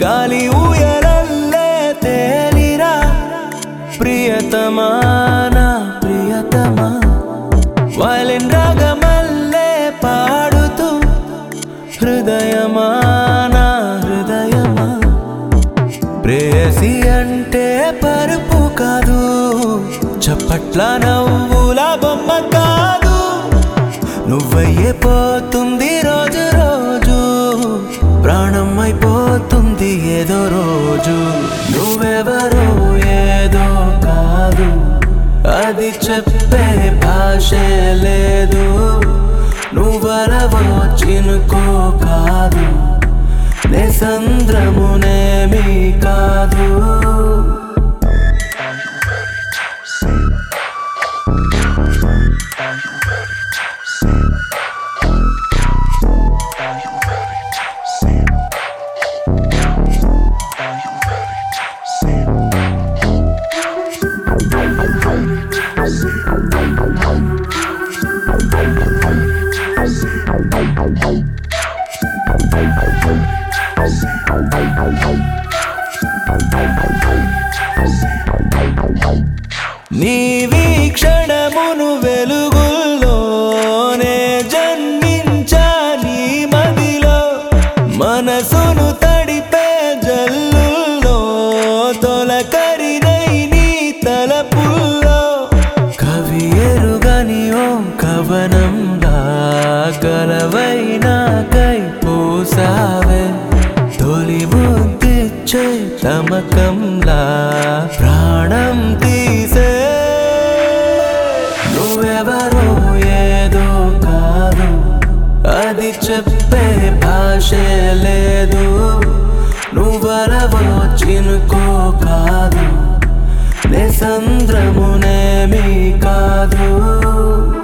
గాలి ఊయలల్లే తేలిరా ప్రియతమా నా ప్రియతమా వైలిన్ రాగమల్లే పాడుతూ హృదయమా నా హృదయమా ప్రేయసి అంటే పరుపు కాదు చప్పట్ల నవ్వుల బొమ్మ కాదు నువ్వయ్యే పోతుంది రోజు రోజు ప్రాణం అయిపోతుంది ఏదో రోజు నువ్వెవరో ఏదో కాదు అది చెప్పే భాషే లేదు నువ్వరవో చినుకో కాదు నే సంద్రమునేమీ కాదు నీ వీక్షణమును వెలుగుల్లోనే జన్మించా నీ మదిలో మనసును తడిపే జల్లుల్లో తొలకరినై నీ తలపుల్లో కవి ఎరుగని ఓ కవనంలా కలవైనా కై పూసావే తొలి బుద్ధిచ్చే తమకంలా ప్రాణం తీసే నువ్వెవరో ఏదో కాదు అది చెప్పే భాషే లేదు నువ్వరవో చినుకో కాదు నే సంద్రమునేమీ కాదు